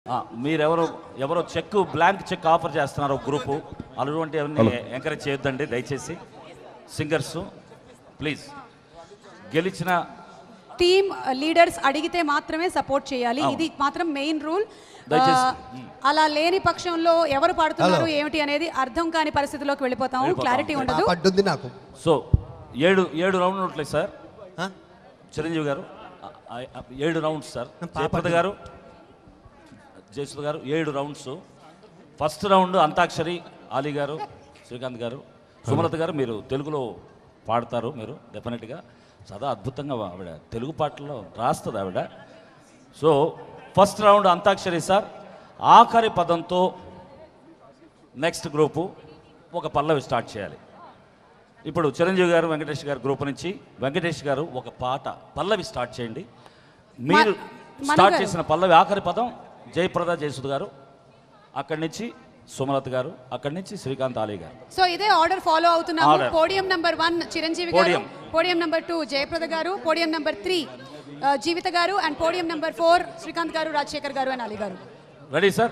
ఆ, మీరెవరు ఎవరో చెక్ బ్లాంక్ చెక్ ఆఫర్ చేస్తున్నారు ఒక గ్రూపు అటువంటి ఎవరిని ఎంకరేజ్ చేయొద్దండి దయచేసి సింగర్స్ ప్లీజ్ గెలిచిన టీమ్ లీడర్స్ అడిగితే మాత్రమే సపోర్ట్ చేయాలి ఇది మాత్రం మెయిన్ రూల్ దయచేసి. అలా లేని పక్షంలో ఎవరు పాడుతున్నారు ఏమిటి అనేది అర్థం కాని పరిస్థితిలోకి వెళ్ళిపోతాము వెళ్ళిపోతాం. క్లారిటీ ఉండదు పడ్డుంది నాకు సో ఏడు ఏడు రౌండ్లు ఉంటాయి సార్ ఆ? చిరంజీవి గారు ఆ, ఆ, ఏడు రౌండ్స్ సార్ జయప్రద గారు జయసుధ గారు ఏడు rounds first round Antakshari Ali గారు శ్రీకాంత్ గారు సుమలత గారు మీరు తెలుగులో పాడతారు మీరు డెఫినెట్గా చాలా అద్భుతంగా ఆవిడ తెలుగు పాటల్లో రాస్తుంది ఆవిడ so first round Antakshari sir ఆఖరి పదంతో నెక్స్ట్ గ్రూపు ఒక పల్లవి స్టార్ట్ చేయాలి ఇప్పుడు చిరంజీవి గారు వెంకటేష్ గారు గ్రూప్ నుంచి వెంకటేష్ గారు ఒక పాట పల్లవి స్టార్ట్ చేయండి మీరు మను స్టార్ట్ గారు. చేసిన పల్లవి ఆఖరి పదం జయప్రద జయసుద్ గారు అక్కడి నుంచి సుమలత గారు అక్కడి నుంచి శ్రీకాంత్ ఆలీ గారు సో ఇదే ఆర్డర్ ఫాలో అవుతున్నాము Order. Podium number one Chiranjeevi గారు Podium. Podium number two Jayaprada గారు పోడియం నంబర్ త్రీ జీవిత గారు and podium number four Srikanth గారు రాజశేఖర్ గారు అండ్ అలీ గారు ready sir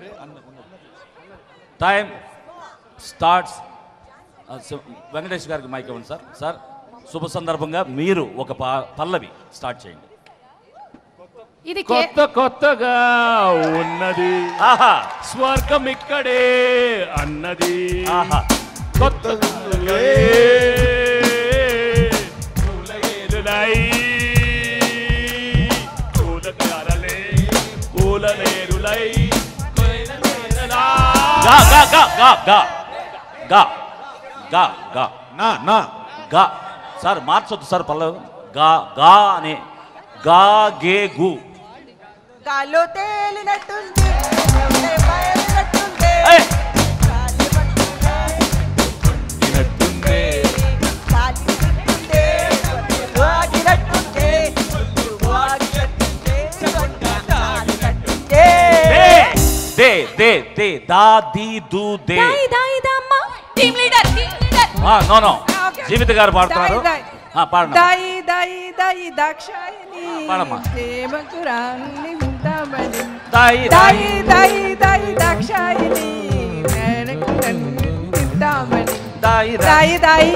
time starts Venkatesh గారికి మైక్ ఇవ్వండి సార్ సార్ శుభ సందర్భంగా మీరు ఒక పా- పల్లవి స్టార్ట్ చేయండి ఇది కే- కొత్త కొత్తగా ఉన్నది ఆహా స్వర్గం ఇక్కడే అన్నది ఆహా కొత్త కూలనేరులై గా గా గా గా గా గా గా గా నా నా గా సార్ మార్చొద్దు సార్ పల్లవి గా గా అనే గా గే గు గాల్లో తేలినట్టుంది ఎవరే బయలునట్టుంది ఏయ్! గాలి పట్టుందే, వినట్టుందే గాలి పట్టుందే, ఎవరే వాగినట్టుందే, ఎవరే వాగినట్టుందే, ఎవరే గాలినట్టుందే. దే దే దే దే దా ది దు దే టీమ్ లీడర్ టీమ్ లీడర్ ఆ, నో నో ఓకే. జీవిత గారు పాడుతున్నారు దాయి, ఆ, పాడండి దాయి దాయి దాయి దాక్షాయని పాడమ్మా. ప్రేమకు రాణి ఉందామని దాయి దాయి దాయి దాయి దాక్షాయని ప్రేమకు రాణి ఉందామని దాయి దా- దాయి దాయి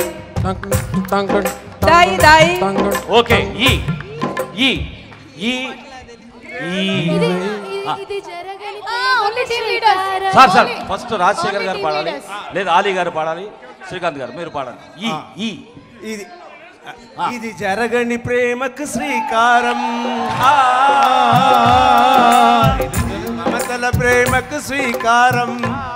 దాయి దాయి ఓకే ఈ ఈ ఈ ఈ ఆ. Only team leaders sir sir first Rajasekhar గారు పాడాలి లేదా ఆలీ గారు పాడాలి శ్రీకాంత్ గారు మీరు పాడండి ఈ ఈ ఇది ఇది జరగని ప్రేమకు శ్రీకారం ఆ, ఇది మమతల ప్రేమకు స్వీకారం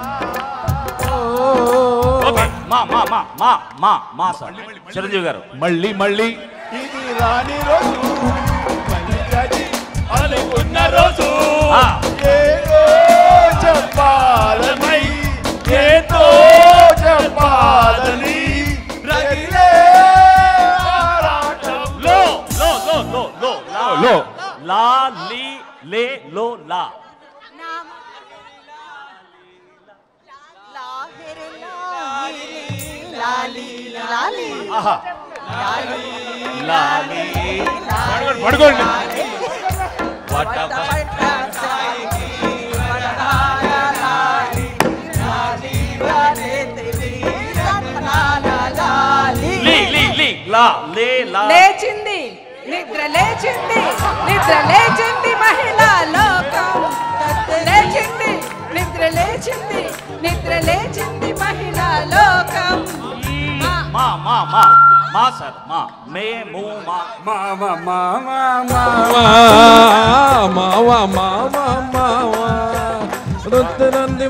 ఓకే మా మా మా మా మా మా సార్ చిరంజీవి గారు మళ్ళీ మళ్ళీ ఇది రాని రోజు మళ్ళీ రాని అనుకున్న రోజు ఆ. ఏదో చెప్పాలని ఏదో చెప్పాలని రగిలే ఆరాటంలో లో లో లో లో లో లా లో. లా లీ లే లో లా లాలి లాలి ఆహా లాలి పడుకోండి వట లీ లీ లీ లా లే లా లేచింది నిద్ర లేచింది నిద్ర లేచింది మహిళా లోకం లేచింది నిద్ర లేచింది నిద్ర లేచింది మహిళా లోకం మా మా మా మా సార్ మా మేము మా మామ మామ మావా మావా మావా రుద్రంది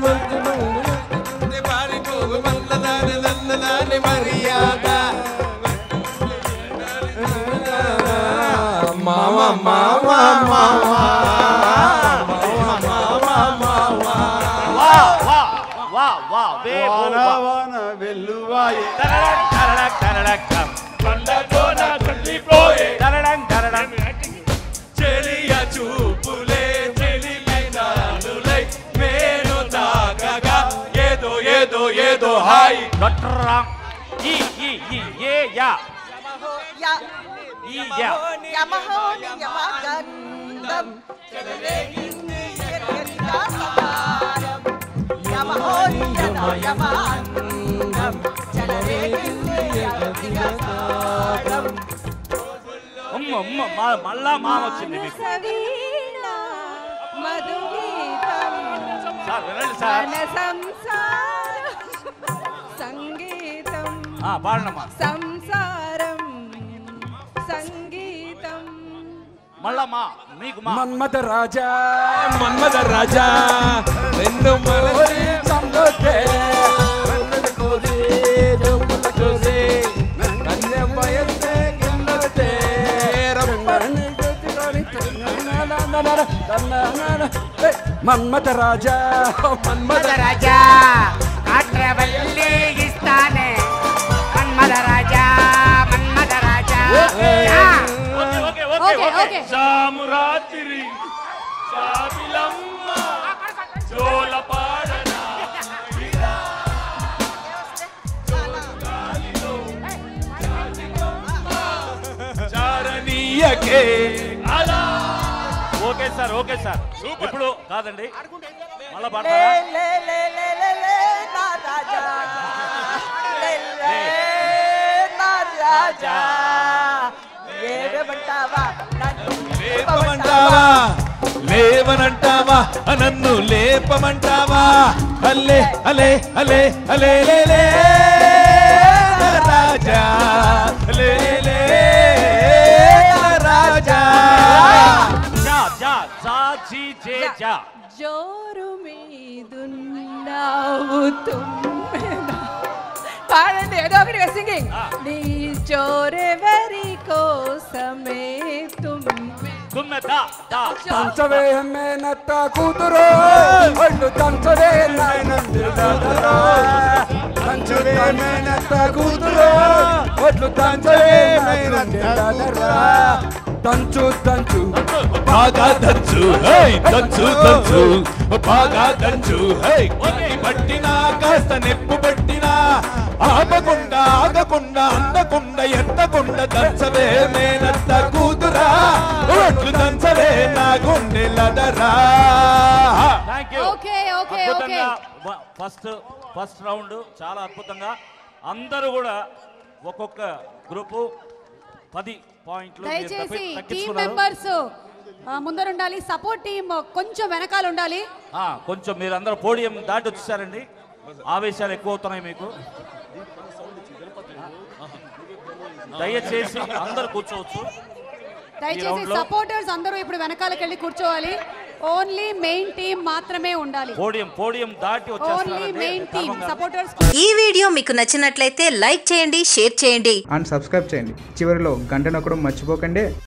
మావా మావా మావా వా వా వా వా వే వాన వా వాన వెల్లువాయే తరడక్ తరడక్ తరడక్ తం. పండగోన కుళ్ళిపోయే తరడం తరడం చెలియ చూపులే చెలిమినాలులై మేను తాకగా ఏదో ఏదో ఏదో హాయ్ డొట్రా ఈ ఈ ఈ ఏ యా ఈ యా యమహోని యమగంధం చెలరేగింది ఎక్కడిగా మా అందం చెలరేగింది అగదిగ తాళం అమ్మ అమ్మ మా మళ్ళా మామ వచ్చింది మీకు సవీణ మధుగీతం సార్ వినండి సార్ మన సంసారం సంగీతం ఆ, పాడండమ్మా సంసారం సంగీతం మళ్ళా మా మీకు మా మన్మథ రాజా మన్మథ రాజా రెండు మనసి సంగతే నన్నది కోరి జోపుల చూసి కన్య వయస్సే గిన్నతే రమ్మని మన్మథ రాజా మన్మథ రాజా కాట్రవల్లి ఇస్తానే మన్మద రాజా మన్మద రాజా యా. Okay okay okay okay okay రాత్రి సాబిలమ్మ జోలపాడన చారణీయకే అలా ఓకే సార్ ఓకే సార్ ఇప్పుడు కాదండి మళ్ళా లే పాడతారా లే లే లే లే లే నా రాజా లే లే నా రాజా ఏడమంటావా నన్ను లేపమంటావా లేవనంటావా నన్ను లేపమంటావా అల్లే అలే అలే అలే లే లే రాజా లే లే రాజా జా జా జా జీ జే జా జోరు మీదున్నావు తుమ్మెద పాడండి ఏదో ఒకటి సింగింగ్ నీ జోరెవరి కోసమే తుమ్మె తుమ్మె దా దా తంచవే మేనత్త కూతురు ఒళ్ళు తంచవే నాయనందిరదరా తంచవే మేనత్త కూతురు ఒళ్ళు తంచవే నాయనందిరదరా తంచు తంచు బాగా దంచు హై దంచు దంచు బాగా దంచు హై కొన్ని పట్టినా కాస్త నెప్పు పట్టినా ఆపకుండా ఆగకుండా అందకుండా ఎత్తకుండా దంచవే మేనత్త కూతురా ఒట్లు దంచవే నా గుండెలదరా thank you okay okay okay అద్భుతంగా ఫస్ట్ ఫస్ట్ రౌండ్ చాలా అద్భుతంగా అందరూ కూడా ఒక్కొక్క గ్రూపు పది పాయింట్లు మీరు దయచేసి తప్పి- టీం తగ్గించుకున్నారు. మెంబర్స్ ముందర ఉండాలి సపోర్ట్ టీం కొంచెం వెనకాల ఉండాలి ఆ, కొంచెం మీరు అందరూ పోడియం దాటి వచ్చేసారండి ఆవేశాలు ఎక్కువ అవుతున్నాయి మీకు దయచేసి అందరు కూర్చోవచ్చు దయచేసి round లో- సపోర్టర్స్ అందరూ ఇప్పుడు వెనకాలకి వెళ్ళి కూర్చోవాలి ఓన్లీ మెయిన్ టీం మాత్రమే ఉండాలి పోడియం పోడియం దాటి ఓన్లీ వచ్చేస్తున్నారండి మెయిన్ టీం ధర్మం గారు. సపోర్టర్స్ ఈ వీడియో మీకు నచ్చినట్లయితే లైక్ చేయండి షేర్ చేయండి అండ్ సబ్స్క్రైబ్ చేయండి చివరిలో గంట నొక్కడం మర్చిపోకండి